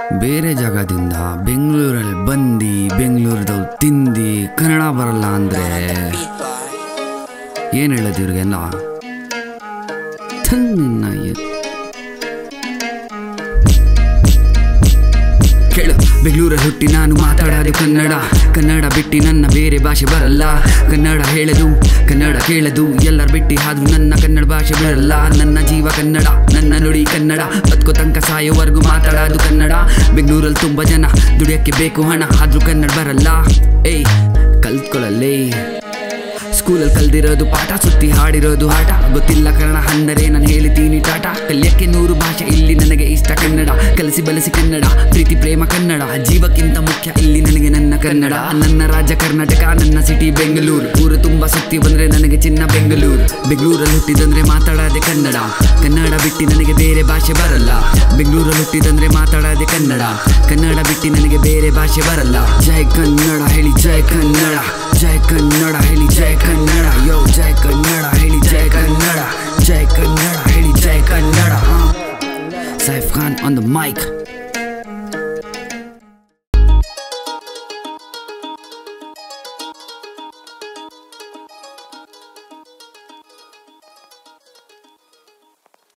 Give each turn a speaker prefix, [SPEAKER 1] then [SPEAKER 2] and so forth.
[SPEAKER 1] ಬೇರೆ ಜಾಗದಿಂದ ಬೆಂಗಳೂರಲ್ಲಿ ಬಂದು ಬೆಂಗಳೂರದವ್ರು ತಿಂದು ಕನ್ನಡ ಬರಲ್ಲ ಅಂದರೆ ಏನು ಹೇಳೋದು ಇವ್ರಿಗೆಲ್ಲ ಥು, ನಿನ್ನ ಎ- ಕೇಳು ಬೆಂಗಳೂರಲ್ಲಿ ಹುಟ್ಟಿ ನಾನು ಮಾತಾಡೋದು ಕನ್ನಡ ಕನ್ನಡ ಬಿಟ್ಟು ನನ್ನ ಬೇರೆ ಭಾಷೆ ಬರಲ್ಲ ಕನ್ನಡ ಹೇಳದು ಕನ್ನಡ ಕೇಳದು ಎಲ್ಲರ ಬಿಟ್ಟು ಆದ್ರೂ ನನ್ನ ಕನ್ನಡ ಭಾಷೆ ಬರಲ್ಲ ನನ್ನ ಜೀವ ಕನ್ನಡ ನನ್ನ ನುಡಿ ಕನ್ನಡ ಬದುಕೋ ತನಕ ಸಾಯೋವರೆಗೂ ಮಾತಾಡೋದು ಕನ್ನಡ ಬೆಂಗಳೂರಲ್ಲಿ ತುಂಬ ಜನ ದುಡಿಯೋಕ್ಕೆ ಬೇಕು ಹಣ ಆದ್ರೂ ಕನ್ನಡ ಬರಲ್ಲ ಏಯ್ ಕಲ್ತ್ಕೊಳ್ಳಲ್ಲೇ ಸ್ಕೂಲಲ್ಲಿ ಕಲ್ದಿರೋದು ಪಾಠ ಸುತ್ತಿ ಹಾಡಿರೋದು ಆಟ ಗೊತ್ತಿಲ್ಲ ಕನ್ನಡ ಅಂದರೆ ನಾನು ಹೇಳಿದ್ದೀನಿ ಟಾಟ ಕಲಿಯಕ್ಕೆ ನೂರು ಭಾಷೆ ಇಲ್ಲಿ ನನಗೆ ಇಷ್ಟ ಕನ್ನಡ ಕಲಿಸಿ ಬಲಸಿ ಕನ್ನಡ ಪ್ರೀತಿ ಪ್ರೇಮ ಕನ್ನಡ ಜೀವಕ್ಕಿಂತ ಮುಖ್ಯ ಇಲ್ಲಿ ನನಗೆ ನನ್ನ ಕನ್ನಡ ನನ್ನ ರಾಜ್ಯ ಕರ್ನಾಟಕ ನನ್ನ ಸಿಟಿ ಬೆಂಗಳೂರು ಊರು ತುಂಬ ಸುತ್ತಿ ಬಂದ್ರೆ ನನಗೆ ಚಿನ್ನ ಬೆಂಗಳೂರು ಬೆಂಗಳೂರಲ್ಲಿ ಹುಟ್ಟಿದಂದ್ರೆ ಮಾತಾಡೋದೆ ಕನ್ನಡ ಕನ್ನಡ ಬಿಟ್ಟು ನನಗೆ ಬೇರೆ ಭಾಷೆ ಬರಲ್ಲ ಬೆಂಗಳೂರಲ್ಲಿ ಹುಟ್ಟಿದಂದ್ರೆ ಮಾತಾಡೋದೆ ಕನ್ನಡ ಕನ್ನಡ ಬಿಟ್ಟು ನನಗೆ ಬೇರೆ ಭಾಷೆ ಬರಲ್ಲ ಜೈ ಕನ್ನಡ ಹೇಳಿ ಜೈ ಕನ್ನಡ ಜೈ ಕನ್ನಡ ಹೇಳಿ ಜೈ ಕನ್ನಡ ಯೋ ಜೈ ಕನ್ನಡ ಹೇಳಿ ಜೈ ಕನ್ನಡ ಜೈ ಕನ್ನಡ ಹೇಳಿ ಜೈ Kannada Saif Khan on the mic